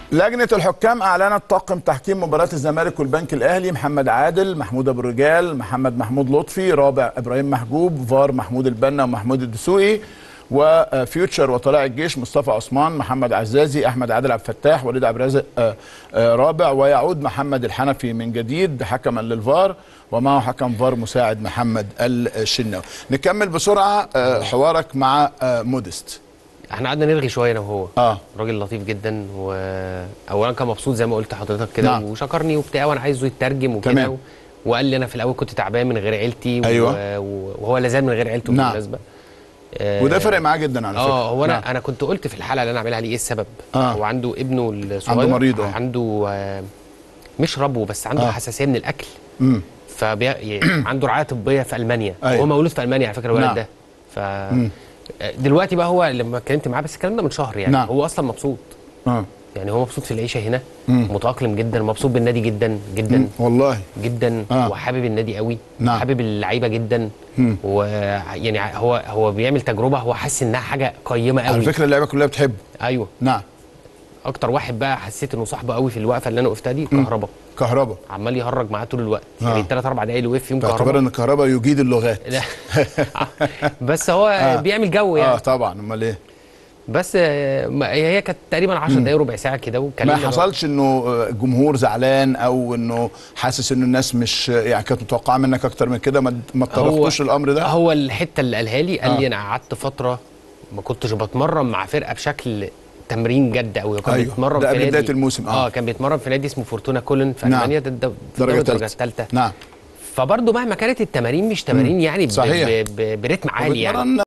لجنة الحكام أعلنت طاقم تحكيم مباراة الزمالك والبنك الأهلي محمد عادل محمود أبو الرجال محمد محمود لطفي رابع إبراهيم محجوب فار محمود البنا ومحمود الدسوقي وفيوتشر وطلائع الجيش مصطفى عثمان محمد عزازي أحمد عادل عبد الفتاح وليد عبد الرازق آه، آه، رابع ويعود محمد الحنفي من جديد حكما للفار ومعه حكم فار مساعد محمد الشناوي نكمل بسرعة آه، حوارك مع آه، مودست احنا قعدنا نرغي شويه انا وهو اه راجل لطيف جدا واولا كان مبسوط زي ما قلت لحضرتك كده نعم. وشكرني وبتاع وانا عايزه يترجم وكده تمام. و... وقال لي انا في الاول كنت تعبان من غير عيلتي و... أيوة. و... وهو لا زال من غير عيلته نعم. بالمناسبه آه، وده فرق معاه جدا على فكرة اه هو انا نعم. انا كنت قلت في الحلقه اللي انا عاملها ليه ايه السبب آه. هو عنده ابنه الصغير عنده مريض، آه. عنده آه، مش ربو بس عنده آه. حساسيه من الاكل مم. فبي... يعني عنده رعايه طبيه في المانيا أيوة. هو مولود في المانيا على فكره الولد نعم. ده ف دلوقتي بقى هو لما اتكلمت معاه بس الكلام ده من شهر يعني نعم. هو اصلا مبسوط اه يعني هو مبسوط في العيشه هنا مم. متاقلم جدا مبسوط بالنادي جدا جدا مم. والله جدا آه. وحابب النادي قوي نعم. حابب اللعيبه جدا مم. ويعني هو هو بيعمل تجربه هو حاسس انها حاجه قيمه على قوي فكرة اللعبة كلها بتحبه ايوه نعم اكتر واحد بقى حسيت انه صاحبه قوي في الوقفه اللي انا وقفتها دي كهربا كهربا عمال يهرج معاه طول الوقت آه. يعني ثلاث اربع دقايق اللي وقف فيهم باعتبار كهربا ان الكهرباء يجيد اللغات لا. بس هو آه. بيعمل جو اه يعني طبعا امال ايه بس آه، ما- هي كانت تقريبا 10 دقايق ربع ساعه كده ما واتكلمنا بقى. حصلش انه الجمهور زعلان او انه حاسس انه الناس مش يعني كانت متوقعه منك اكتر من كده ما ما طرفتوش الامر ده هو الحته اللي قالها لي قال آه. لي انا قعدت فتره ما كنتش بتمرن مع فرقه بشكل تمرين جد قوي كان أيوه، بيتمرن ده في قبل نادي بداية الموسم، آه. اه كان بيتمرن في نادي اسمه فورتونا كولن في نعم. المانيا ده ده درجه الدرجه ثالثه الثالثه نعم فبرضه مهما كانت التمارين مش تمارين يعني ب- صحيح. ب- ب- برتم عالي يعني وبتمرن